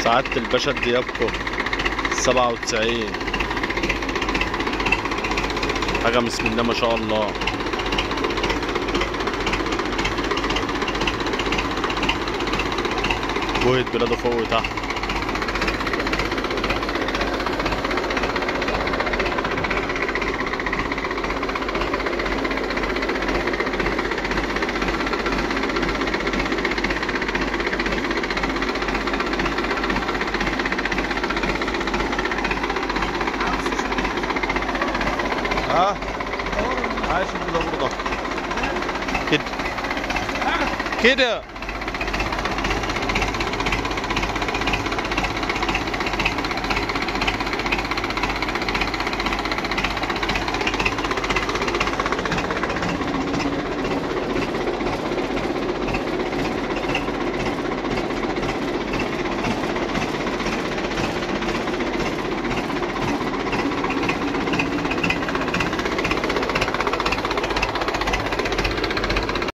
سعادة الباشا ديابكو سبعة وتسعين حاجة بسم الله ما شاء الله بوهة بلاده فوق وتحت ها عايش كده برضه كده كده